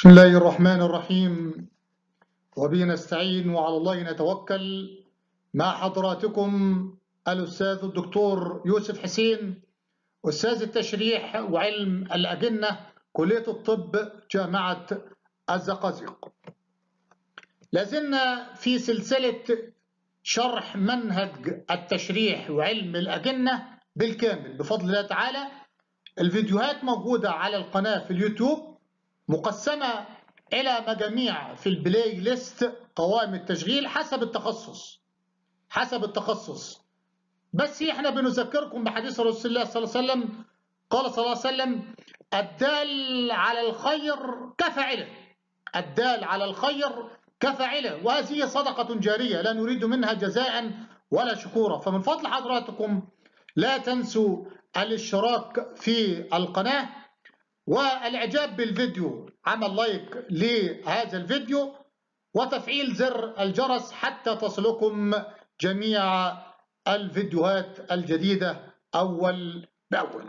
بسم الله الرحمن الرحيم وبه نستعين وعلى الله نتوكل مع حضراتكم الأستاذ الدكتور يوسف حسين أستاذ التشريح وعلم الأجنة كلية الطب جامعة الزقازيق لازلنا في سلسلة شرح منهج التشريح وعلم الأجنة بالكامل بفضل الله تعالى الفيديوهات موجودة على القناة في اليوتيوب مقسمة إلى مجاميع في البلاي ليست قوائم التشغيل حسب التخصص حسب التخصص بس احنا بنذكركم بحديث رسول الله صلى الله عليه وسلم قال صلى الله عليه وسلم الدال على الخير كفاعله الدال على الخير كفاعله وهذه صدقة جارية لا نريد منها جزاء ولا شكورا فمن فضل حضراتكم لا تنسوا الاشتراك في القناة والاعجاب بالفيديو عمل لايك لهذا الفيديو وتفعيل زر الجرس حتى تصلكم جميع الفيديوهات الجديدة أول بأول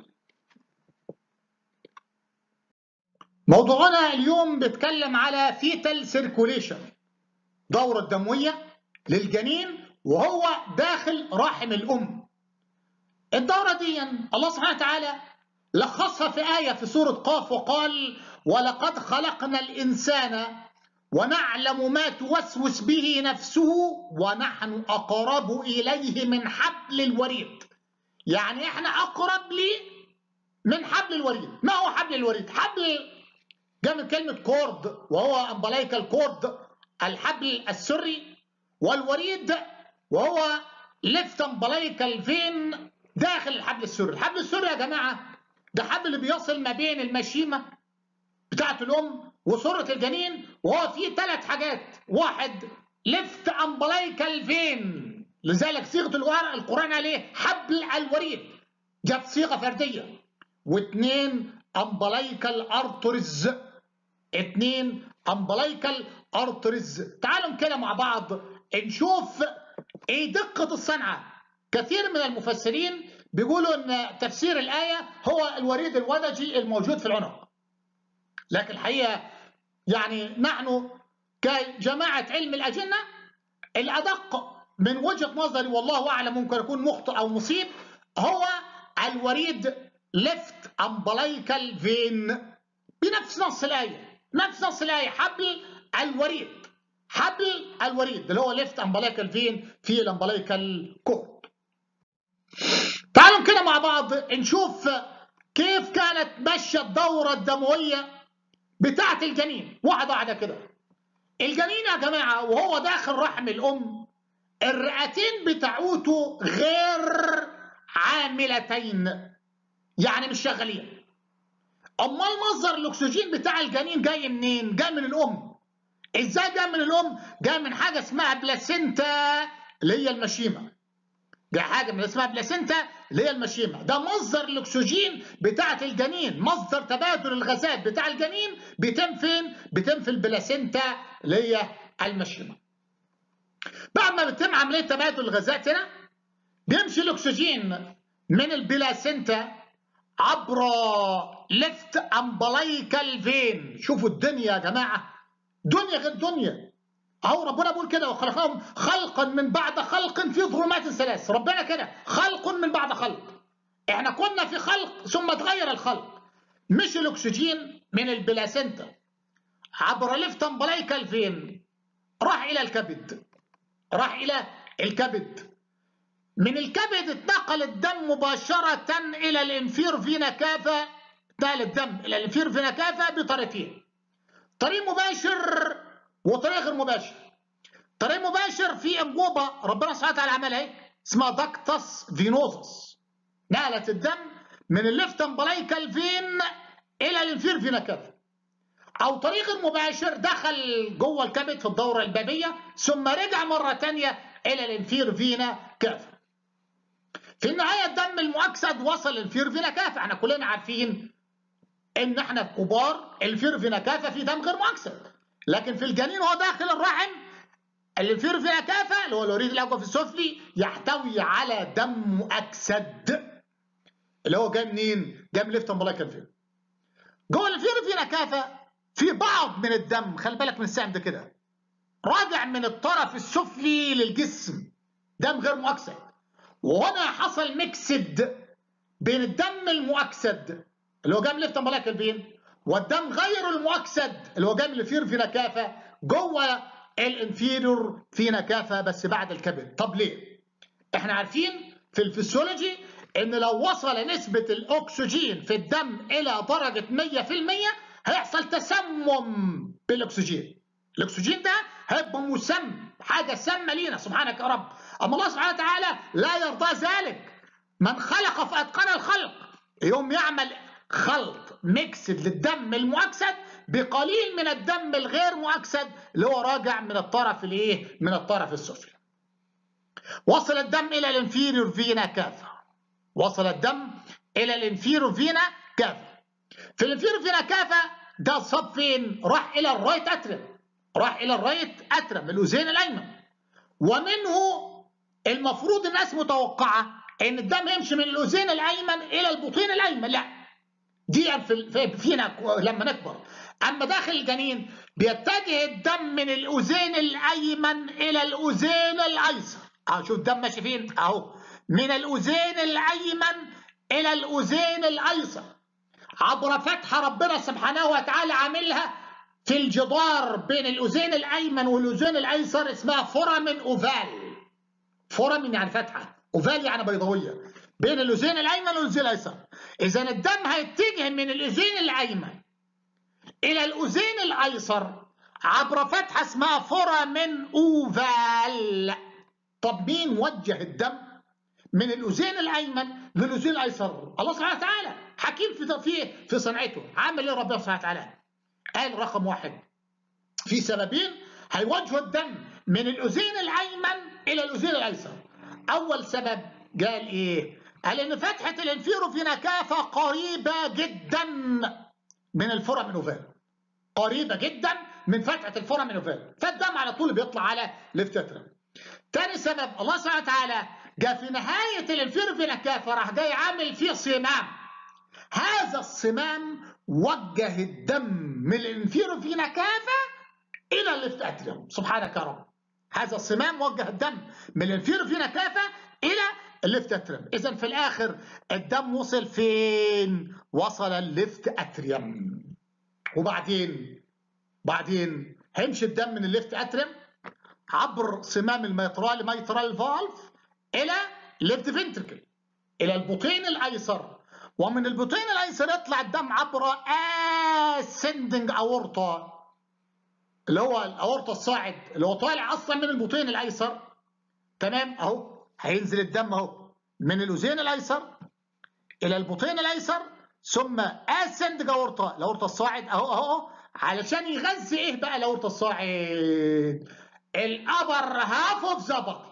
موضوعنا اليوم بيتكلم على فيتال سيركوليشن دورة دموية للجنين وهو داخل رحم الأم الدورة دي الله سبحانه وتعالى لخصها في آية في سورة قاف وقال ولقد خلقنا الإنسان ونعلم ما توسوس به نفسه ونحن أقرب إليه من حبل الوريد يعني إحنا أقرب لي من حبل الوريد ما هو حبل الوريد حبل جاء من كلمة كورد وهو أمبلايكال كورد الحبل السري والوريد وهو ليفت أمبلايكال فين داخل الحبل السري الحبل السري يا جماعة ده حبل اللي بيصل ما بين المشيمة بتاعت الأم وسرة الجنين وهو فيه ثلاث حاجات واحد ليفت امبلايكال فين لذلك صيغة القرآن عليه حبل الوريد جت صيغة فردية واثنين امبلايكال ارترز اثنين امبلايكال ارترز تعالوا كده مع بعض نشوف ايه دقة الصنعة كثير من المفسرين بيقولوا ان تفسير الآية هو الوريد الودجي الموجود في العنق لكن الحقيقة يعني نحن كجماعة علم الأجنة الأدق من وجهة نظري والله أعلم ممكن يكون مخطئ أو مصيب هو الوريد ليفت امبلايكال فين بنفس نص الآية نفس نص الآية حبل الوريد حبل الوريد اللي هو ليفت امبلايكال فين في الامبلايكال كورد تعالوا كده مع بعض نشوف كيف كانت ماشيه الدوره الدمويه بتاعه الجنين واحده واحده كده الجنين يا جماعه وهو داخل رحم الام الرئتين بتاعوته غير عاملتين يعني مش شغالين امال مصدر الاكسجين بتاع الجنين جاي منين جاي من الام ازاي جاي من الام جاي من حاجه اسمها بلاسينتا اللي هي المشيمه دي حاجه من اسمها بلاسينتا اللي هي المشيمه ده مصدر الاكسجين بتاعه الجنين مصدر تبادل الغازات بتاع الجنين بيتم فين بيتم في البلاسينتا اللي هي المشيمه بعد ما بتتم عمليه تبادل الغازات هنا بيمشي الاكسجين من البلاسينتا عبر ليفت امبلايكال فين شوفوا الدنيا يا جماعه دنيا غير دنيا اهو ربنا بيقول كده وخلقهم خلقا من بعد خلق في ظلمات ثلاث ربنا كده خلق من بعد خلق احنا كنا في خلق ثم تغير الخلق مش الاكسجين من البلاسينتا عبر ليفت امبلايكال فين راح الى الكبد راح الى الكبد من الكبد اتنقل الدم مباشرة إلى الانفير فينا كافة نقل الدم إلى الانفير فينا كافة بطريقتين طريق مباشر وطريق غير مباشر طريق مباشر في انبوبه ربنا سبحانه وتعالى عملها ايه اسمها داكتس فينوزس نقلت الدم من الليفت امبلايكال فين الى الانفير فينا كافه او طريق المباشر دخل جوه الكبد في الدوره البابيه ثم رجع مره ثانيه الى الانفير فينا كافه في النهايه الدم المؤكسد وصل للانفير فينا كافه احنا كلنا عارفين ان احنا كبار الانفير فينا كافه في دم غير مؤكسد لكن في الجنين وهو داخل الرحم اللي فيه فيها كافة اللي هو الوريد الأجوف السفلي يحتوي على دم مؤكسد اللي هو جاي منين؟ جاي من ليفت امبلايكال فين. جوه الفير فينا كافة في بعض من الدم خلي بالك من السهم ده كده راجع من الطرف السفلي للجسم دم غير مؤكسد وهنا حصل ميكسد بين الدم المؤكسد اللي هو جاي من ليفت امبلايكال فين والدم غير المؤكسد اللي هو جاي من الفير فينا كافه جوه الانفيريور فينا كافه بس بعد الكبد طب ليه؟ احنا عارفين في الفسيولوجي ان لو وصل نسبه الاكسجين في الدم الى درجه 100% هيحصل تسمم بالاكسجين الاكسجين ده هيبقى مسم حاجه سامه لينا سبحانك يا رب اما الله سبحانه وتعالى لا يرضى ذلك من خلق فاتقن الخلق يوم يعمل خلط ميكسد للدم المؤكسد بقليل من الدم الغير مؤكسد اللي هو راجع من الطرف الايه من الطرف السفلي وصل الدم الى الانفيريور فينا كافه وصل الدم الى الانفيريور فينا كافه في الانفيريور فينا كافه ده صب فين راح الى الرايت اترم راح الى الرايت اترم الاذين الايمن ومنه المفروض الناس متوقعه ان الدم يمشي من الاذين الايمن الى البطين الايمن لا دي في فينا لما نكبر اما داخل الجنين بيتجه الدم من الاذين الايمن الى الاذين الايسر اهو شوف الدم ماشي فين اهو من الاذين الايمن الى الاذين الايسر عبر فتحه ربنا سبحانه وتعالى عاملها في الجدار بين الاذين الايمن والاذين الايسر اسمها فورامين اوفال فورامين يعني فتحه اوفال يعني بيضاويه بين الاذين الايمن والاذين الايسر اذا الدم هيتجه من الاذين الايمن الى الاذين الايسر عبر فتحه اسمها فورامين اوفال طب مين وجه الدم من الاذين الايمن للاذين الايسر الله سبحانه وتعالى حكيم في في في صنعته عامل ايه ربنا سبحانه وتعالى قال رقم واحد في سببين هيوجهوا الدم من الاذين الايمن الى الاذين الايسر اول سبب قال ايه قال ان فتحه الانفيرو في نكافه قريبه جدا من الفورامين اوفال قريبه جدا من فتحه الفورامين اوفال فالدم على طول بيطلع على ليفت تاني سبب الله سبحانه وتعالى جاء في نهايه الانفيرو في نكافه راح جاي عامل فيه صمام هذا الصمام وجه الدم من الانفيرو في نكافه الى الليفت اتريوم سبحانك يا رب هذا الصمام وجه الدم من الانفيرو في نكافه الى الليفت اتريوم اذا في الاخر الدم وصل فين وصل الليفت اتريوم وبعدين بعدين هيمشي الدم من الليفت اتريوم عبر صمام الميترال ميترال فالف الى ليفت فنتركل الى البطين الايسر ومن البطين الايسر يطلع الدم عبر اسندنج اورطه اللي هو الاورطه الصاعد اللي هو طالع اصلا من البطين الايسر تمام اهو هينزل الدم اهو من الاذين الايسر الى البطين الايسر ثم اسندنج اورطه الاورطه الصاعد اهو اهو علشان يغذي ايه بقى الاورطه الصاعد الابر هاف اوف ذا بطن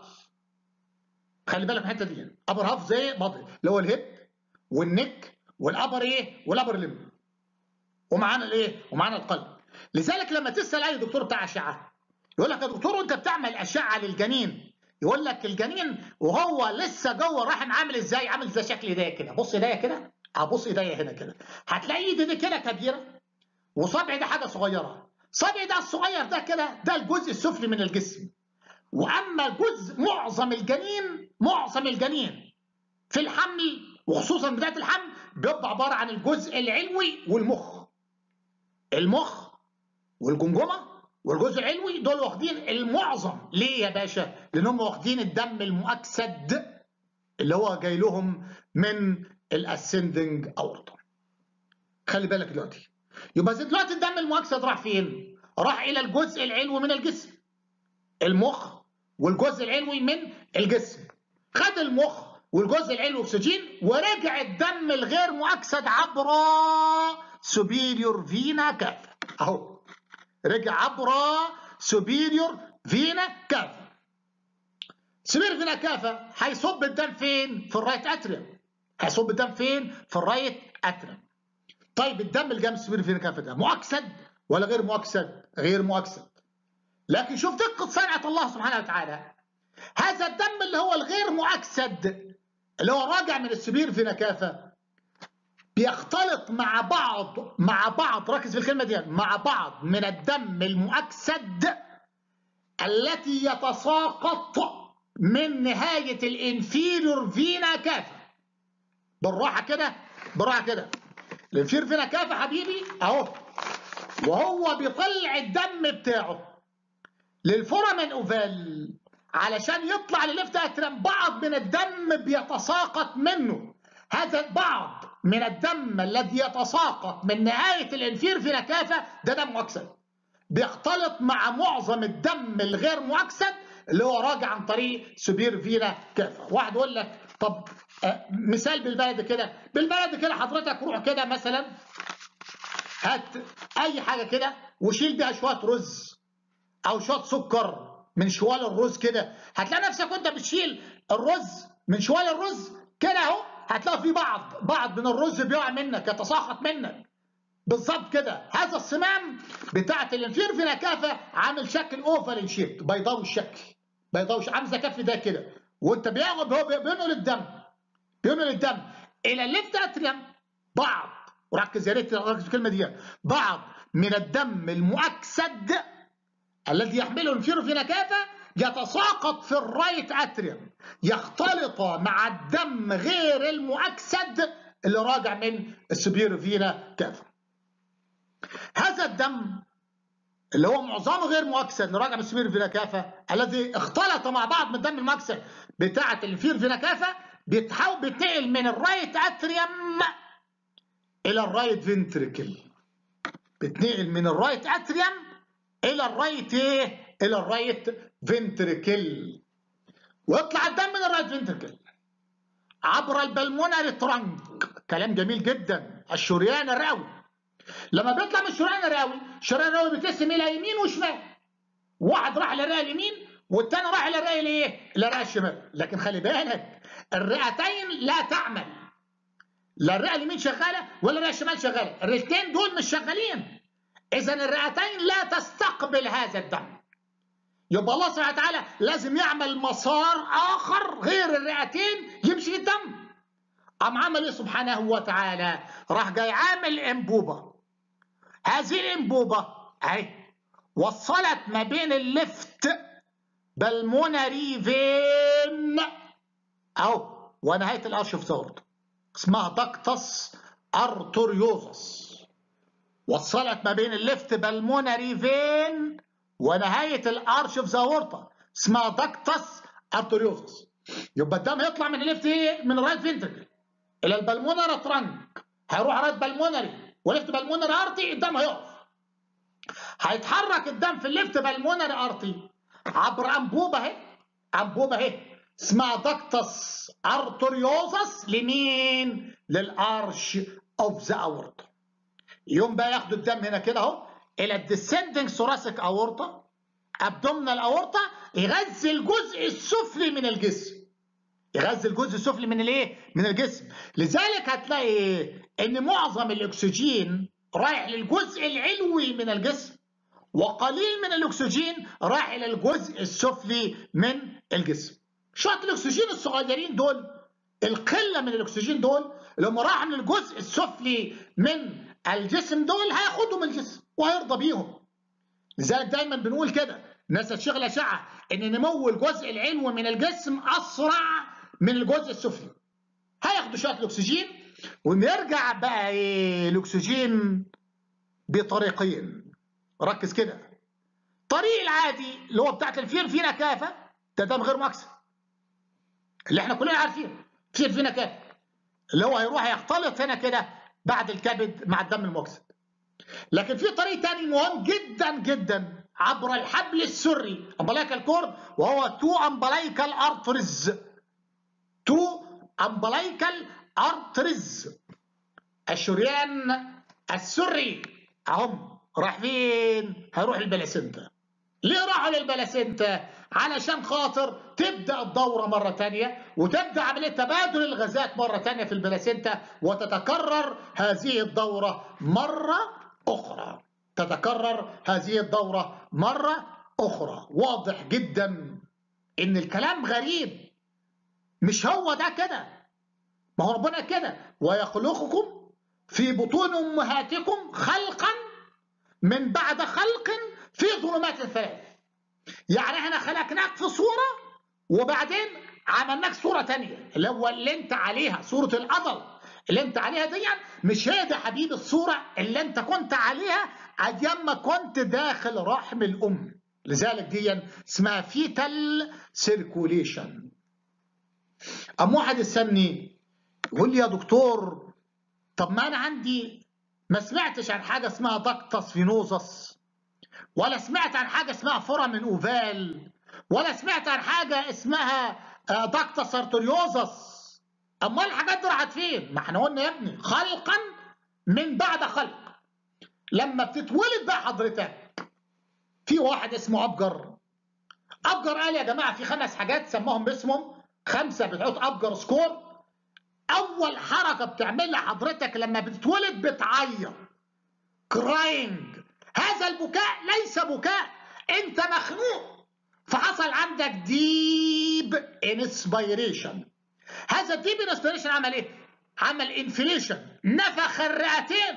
خلي بالك من الحته دي ابر هاف زي بطن اللي هو الهيب والنك والابر ايه والابر لم ومعانا الايه ومعانا القلب لذلك لما تسال اي دكتور بتاع اشعه يقول لك يا دكتور وانت بتعمل اشعه للجنين يقول لك الجنين وهو لسه جوه الرحم عامل ازاي عامل زي شكل ايديا كده بص ايديا كده هبص ايديا هنا كده هتلاقي ايدي دي كده كبيره وصبعي ده حاجه صغيره صبعي ده الصغير ده كده ده الجزء السفلي من الجسم واما جزء معظم الجنين معظم الجنين في الحمل وخصوصا بدايه الحمل بيبقى عباره عن الجزء العلوي والمخ المخ والجمجمه والجزء العلوي دول واخدين المعظم ليه يا باشا لانهم واخدين الدم المؤكسد اللي هو جاي لهم من الاسندنج اورطه خلي بالك دلوقتي يبقى دلوقتي الدم المؤكسد راح فين راح الى الجزء العلوي من الجسم المخ والجزء العلوي من الجسم خد المخ والجزء العلوي اكسجين ورجع الدم الغير مؤكسد عبر سوبيريور فينا كافه اهو رجع عبر سوبيريور فينا كافه سوبيريور فينا كافه هيصب الدم فين في الرايت اتريوم هيصب الدم فين في الرايت اتريوم طيب الدم اللي جاي من السوبيريور فينا كافه ده مؤكسد ولا غير مؤكسد غير مؤكسد لكن شوف دقه صنعه الله سبحانه وتعالى هذا الدم اللي هو الغير مؤكسد اللي هو راجع من السبير في نكافه بيختلط مع بعض مع بعض ركز في الكلمه دي مع بعض من الدم المؤكسد التي يتساقط من نهايه الانفيريور فينا كافه بالراحه كده بالراحه كده الانفيريور فينا كافه حبيبي اهو وهو بيطلع الدم بتاعه للفورامين اوفال علشان يطلع لليفت اترم بعض من الدم بيتساقط منه هذا بعض من الدم الذي يتساقط من نهاية الانفير في نكافة ده دم مؤكسد بيختلط مع معظم الدم الغير مؤكسد اللي هو راجع عن طريق سبير فينا كافة واحد يقول لك طب آه، مثال بالبلد كده بالبلد كده حضرتك روح كده مثلا هات اي حاجة كده وشيل بيها شوية رز او شوية سكر من شوال الرز كده هتلاقي نفسك وانت بتشيل الرز من شوال الرز كده اهو هتلاقي في بعض بعض من الرز بيقع منك يتساقط منك بالظبط كده هذا الصمام بتاعت الانفير في نكافه عامل شكل اوفر شيب بيضاوي الشكل بيضاوي عامل زي كف ده كده وانت بياخد هو بينقل الدم بينقل الدم الى الليفت اتريم بعض وركز يا ريت ركز في الكلمه دي بعض من الدم المؤكسد الذي يحمله الانفير في نكافه يتساقط في الرايت اتريوم يختلط مع الدم غير المؤكسد اللي راجع من السبير فينا كافا هذا الدم اللي هو معظمه غير مؤكسد اللي راجع من السبير فينا كافا الذي اختلط مع بعض من الدم المؤكسد بتاعه الانفير فينا كافا بيتحول بيتنقل من الرايت اتريوم الى الرايت فنتريكل بيتنقل من الرايت اتريوم الى الرايت ايه الى الرايت فنتريكل ويطلع الدم من الرايت فنتريكل عبر البلمونري ترانك كلام جميل جدا الشريان الرئوي لما بيطلع من الشريان الرئوي الشريان الرئوي بيتقسم الى يمين وشمال واحد راح للرئه اليمين والتاني راح للرئه الايه؟ للرئه الشمال لكن خلي بالك الرئتين لا تعمل لا الرئه اليمين شغاله ولا الرئه الشمال شغاله الرئتين دول مش شغالين اذا الرئتين لا تستقبل هذا الدم يبقى الله سبحانه وتعالى لازم يعمل مسار اخر غير الرئتين يمشي الدم قام عمل ايه سبحانه وتعالى راح جاي عامل انبوبه هذه الانبوبه اهي وصلت ما بين الليفت بالمونري فين اهو ونهايه الارشف زورد اسمها دكتس ارتوريوزس وصلت ما بين الليفت بالمونري فين ونهايه الارش اوف ذا اسمها داكتس ارتوريوزس يبقى الدم هيطلع من الليفت ايه من الرايت فينتركل الى البلمونر ترانك هيروح رايت بالمونري وليفت بالمونر ارتي الدم هيقف هيتحرك الدم في الليفت بالمونر ارتي عبر انبوبه اهي انبوبه اهي اسمها داكتس ارتوريوزس لمين للارش اوف ذا اورتا يوم بقى ياخدوا الدم هنا كده اهو الى الديسندنج ثوراسيك اورتا ابدومينال اورتا يغذي الجزء السفلي من الجسم يغذي الجزء السفلي من الايه من الجسم لذلك هتلاقي ان معظم الاكسجين رايح للجزء العلوي من الجسم وقليل من الاكسجين رايح الى الجزء السفلي من الجسم شويه الاكسجين الصغيرين دول القله من الاكسجين دول اللي هم راحوا من الجزء السفلي من الجسم دول هياخدوا من الجسم وهيرضى بيهم لذلك دايما بنقول كده ناس الشيخ الاشعه ان نمو الجزء العلوي من الجسم اسرع من الجزء السفلي هياخدوا شويه الاكسجين ونرجع بقى ايه الاكسجين بطريقين ركز كده الطريق العادي اللي هو بتاعت الفير فينا كافه ده دم غير مكسب اللي احنا كلنا عارفينه فير فينا كافه اللي هو هيروح يختلط هنا كده بعد الكبد مع الدم المكسب لكن في طريق تاني مهم جدا جدا عبر الحبل السري امبلايكال كورد وهو تو امبلايكال ارترز تو امبلايكال ارترز الشريان السري اهم راح فين؟ هيروح البلاسنتا ليه راحوا للبلاسنتا؟ علشان خاطر تبدا الدوره مره ثانيه وتبدا عمليه تبادل الغازات مره ثانيه في البلاسنتا وتتكرر هذه الدوره مره اخرى تتكرر هذه الدوره مره اخرى واضح جدا ان الكلام غريب مش هو ده كده ما هو ربنا كده ويخلقكم في بطون امهاتكم خلقا من بعد خلق في ظلمات الثلاث يعني احنا خلقناك في صوره وبعدين عملناك صوره تانية اللي هو اللي انت عليها صوره العضل اللي انت عليها دي مش هي دي حبيبي الصوره اللي انت كنت عليها ايام ما كنت داخل رحم الام لذلك دي اسمها فيتال سيركوليشن أم واحد يسألني يقول لي يا دكتور طب ما أنا عندي ما سمعتش عن حاجة اسمها دكتس فينوزس ولا سمعت عن حاجة اسمها فورامين أوفال ولا سمعت عن حاجة اسمها دكتس ارتريوزس أمال الحاجات دي راحت فين؟ ما احنا قلنا يا ابني خلقا من بعد خلق لما بتتولد بقى حضرتك في واحد اسمه أبجر أبجر قال يا جماعة في خمس حاجات سماهم باسمهم خمسة بتحط أبجر سكور أول حركة بتعملها حضرتك لما بتتولد بتعيط كراينج هذا البكاء ليس بكاء أنت مخنوق فحصل عندك ديب انسبيريشن هذا الديب انسبيريشن عمل ايه؟ عمل انفليشن نفخ الرئتين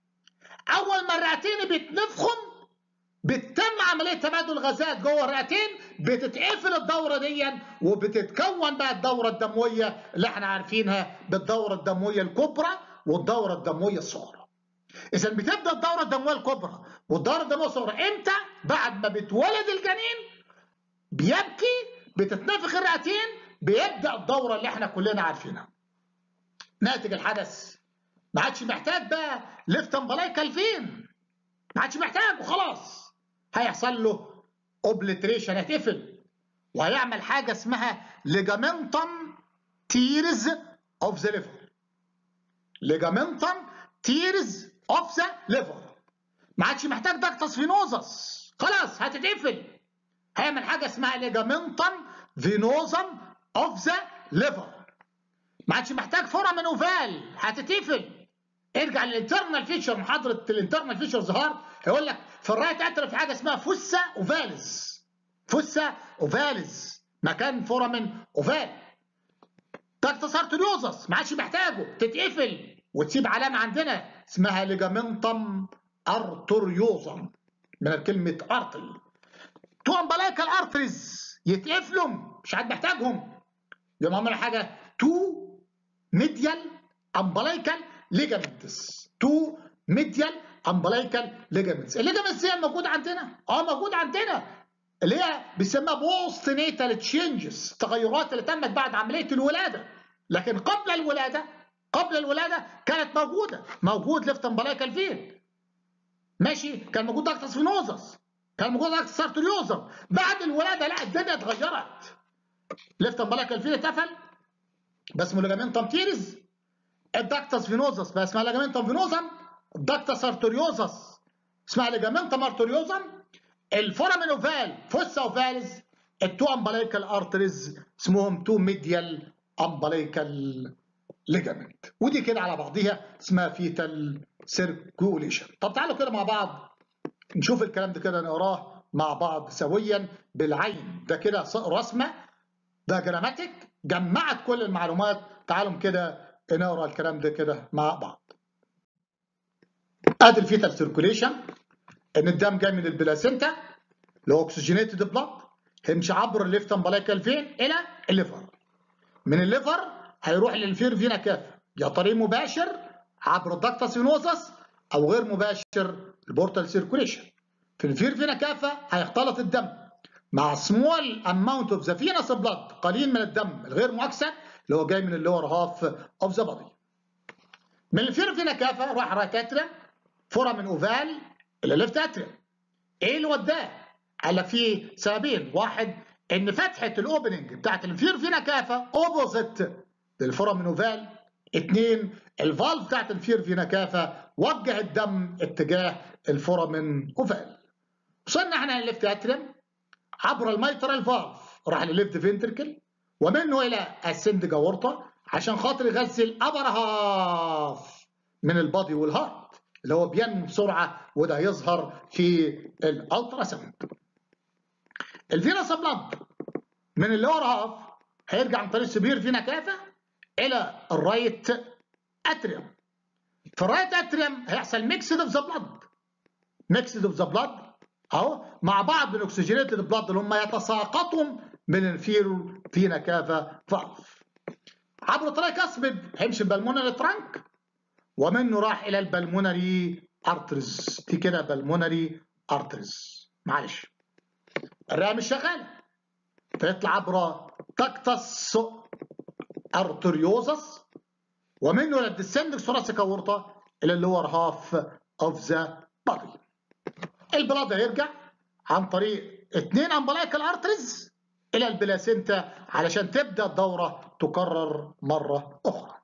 اول ما الرئتين بيتنفخم بتتم عمليه تبادل غازات جوه الرئتين بتتقفل الدوره دي وبتتكون بقى الدوره الدمويه اللي احنا عارفينها بالدوره الدمويه الكبرى والدوره الدمويه الصغرى. اذا بتبدا الدوره الدمويه الكبرى والدوره الدمويه الصغرى امتى؟ بعد ما بتولد الجنين بيبكي بتتنفخ الرئتين بيبدا الدوره اللي احنا كلنا عارفينها. ناتج الحدث ما عادش محتاج بقى ليفت امبلايكال فين ما عادش محتاج وخلاص هيحصل له اوبليتريشن هتقفل وهيعمل حاجه اسمها ليجامنتم تيرز اوف ذا ليفر ليجامنتم تيرز اوف ذا ليفر ما عادش محتاج داكتس فينوزس خلاص هتتقفل هيعمل حاجه اسمها ليجامنتم فينوزم اوف ذا ليفر ما عادش محتاج فورامين اوفال هتتقفل ارجع للانترنال فيتشر محاضره الانترنال فيتشر ظهر يقول لك في الرايت اتر في حاجه اسمها فوسا اوفاليز فوسا اوفاليز مكان فورامين اوفال داكتس ارتريوزس ما عادش محتاجه تتقفل وتسيب علامه عندنا اسمها ليجامنتم ارتريوزم من كلمه ارتري تو امبلايكال ارتريز يتقفلوا مش عاد محتاجهم يبقى عملوا حاجه تو ميديال امبلايكال ليجامنتس تو ميديال امبلايكال ليجامنتس الليجامنتس هي موجوده عندنا اه موجود عندنا اللي هي بيسموها بوست نيتال تشينجز التغيرات اللي تمت بعد عمليه الولاده لكن قبل الولاده قبل الولاده كانت موجوده موجود ليفت امبلايكال فين ماشي كان موجود داكتس فينوزس كان موجود داكتس ارتريوزم بعد الولاده لا الدنيا اتغيرت ليفت امبلايكال فين اتقفل بس اسمه ليجامنتم تيرز الداكتس فينوزس بقى اسمها ليجامنتم فينوزم الداكتس ارتريوزس اسمها ليجامنتم ارتريوزم الفورامين اوفال فوسا اوفالز التو امبلايكال ارتريز اسمهم تو ميديال امبلايكال ليجامنت ودي كده على بعضيها اسمها فيتال سيركوليشن طب تعالوا كده مع بعض نشوف الكلام ده كده نقراه مع بعض سويا بالعين ده كده رسمه ده جراماتيك جمعت كل المعلومات تعالوا كده نقرا الكلام ده كده مع بعض ادي الفيتال سيركوليشن ان الدم جاي من البلاسينتا اللي هو اوكسجينيتد بلاد هيمشي عبر الليفت امبلايكال فين الى الليفر من الليفر هيروح للفير فينا كافه يا طريق مباشر عبر الدكتس فينوزس او غير مباشر البورتال سيركوليشن في الفير فينا كافه هيختلط الدم مع سمول اماونت اوف ذا فينس بلاد قليل من الدم الغير مؤكسد اللي هو جاي من اللور هاف اوف ذا بادي من الفير فينا كافه راح رايت اتريم فورا من اوفال الى ليفت اتريم ايه اللي وداه؟ قال لك في سببين واحد ان فتحه الاوبننج بتاعت الفير فينا كافه اوبوزيت للفورامين اوفال اثنين الفالف بتاعت الفير فينا كافه وجه الدم اتجاه الفورامين اوفال وصلنا احنا للليفت اتريم عبر الميترال فالف راح للليفت فينتركل ومنه الى السند جاورتا عشان خاطر يغذي الابر هاف من البادي والهارت اللي هو بينمو بسرعه وده هيظهر في الالترا ساوند الفينس بلاد من اللور هاف هيرجع عن طريق السبير فينا كافه الى الرايت اتريوم في الرايت اتريم هيحصل ميكسد اوف ذا بلاد ميكسد اوف ذا بلاد اهو مع بعض من الاكسجينيتد بلاد اللي هم يتساقطوا من الانفيرو فينا كافا فالف عبر طريق اسبب هيمشي البلمونري ترانك ومنه راح الى البلمونري ارترز في كده بلمونري ارترز معلش الرئه مش شغاله فيطلع عبر تكتس ارتريوزس ومنه الى الديسندنج ثوراسيك اورطه الى اللور هاف اوف ذا بادي البلاد هيرجع عن طريق اثنين امبلايكال ارترز الى البلاسينتا علشان تبدا الدوره تكرر مره اخرى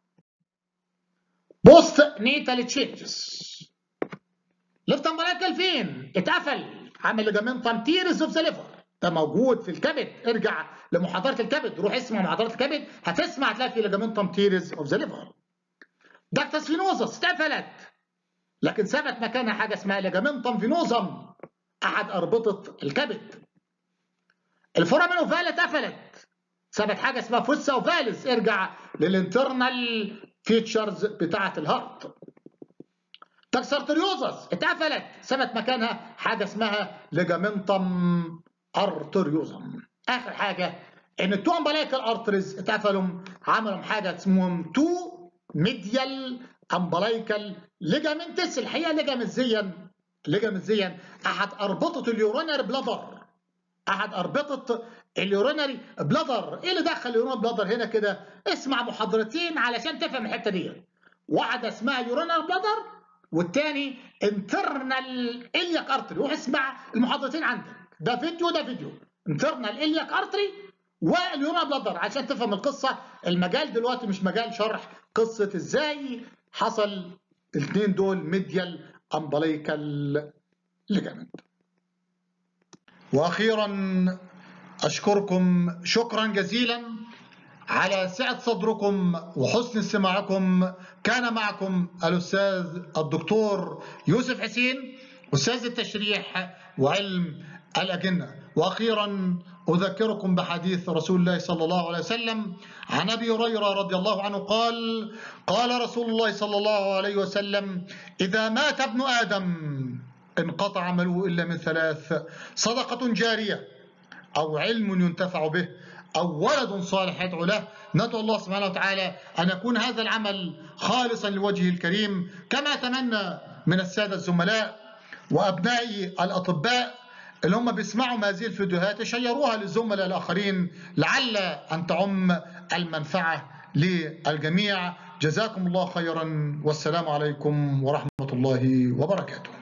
بوست نيتال تشينجز ليفت امبلايكال فين اتقفل عامل ليجامنتم تيرز اوف ذا ليفر ده موجود في الكبد ارجع لمحاضره الكبد روح اسمع محاضره الكبد هتسمع هتلاقي في ليجامنتم تيرز اوف ذا ليفر داكتس فينوزس اتقفلت لكن ثبت مكانها حاجه اسمها ليجامنتم فينوزم احد اربطه الكبد الفورامين اوفال اتقفلت ثبت حاجه اسمها فوسا اوفاليس ارجع للانترنال فيتشرز بتاعه الهارت تكسرتريوزس اتقفلت ثبت مكانها حاجه اسمها ليجامنتم ارتريوزم اخر حاجه ان التو امبلايكال ارتريز اتقفلوا عملوا حاجه اسمهم تو ميديال امبلايكال ليجامنتس الحقيقه ليجامنتزيا ليجامنتزيا احد اربطه اليورينري بلادر احد اربطه اليورينري بلادر ايه اللي دخل اليورينري بلادر هنا كده اسمع محاضرتين علشان تفهم الحته دي واحده اسمها يورينري بلادر والتاني انترنال الياك ارتري روح اسمع المحاضرتين عندك ده فيديو ده فيديو انترنال الياك ارتري واليورينري بلادر عشان تفهم القصه المجال دلوقتي مش مجال شرح قصه ازاي حصل الاثنين دول ميديال امبليكال ليجامنت واخيرا اشكركم شكرا جزيلا على سعه صدركم وحسن استماعكم كان معكم الاستاذ الدكتور يوسف حسين استاذ التشريح وعلم الاجنه واخيرا اذكركم بحديث رسول الله صلى الله عليه وسلم عن ابي هريره رضي الله عنه قال قال رسول الله صلى الله عليه وسلم اذا مات ابن ادم انقطع عمله الا من ثلاث صدقه جاريه او علم ينتفع به او ولد صالح يدعو له ندعو الله سبحانه وتعالى ان يكون هذا العمل خالصا لوجهه الكريم كما اتمنى من الساده الزملاء وابنائي الاطباء اللي هم بيسمعوا هذه الفيديوهات يشيروها للزملاء الاخرين لعل ان تعم المنفعه للجميع جزاكم الله خيرا والسلام عليكم ورحمه الله وبركاته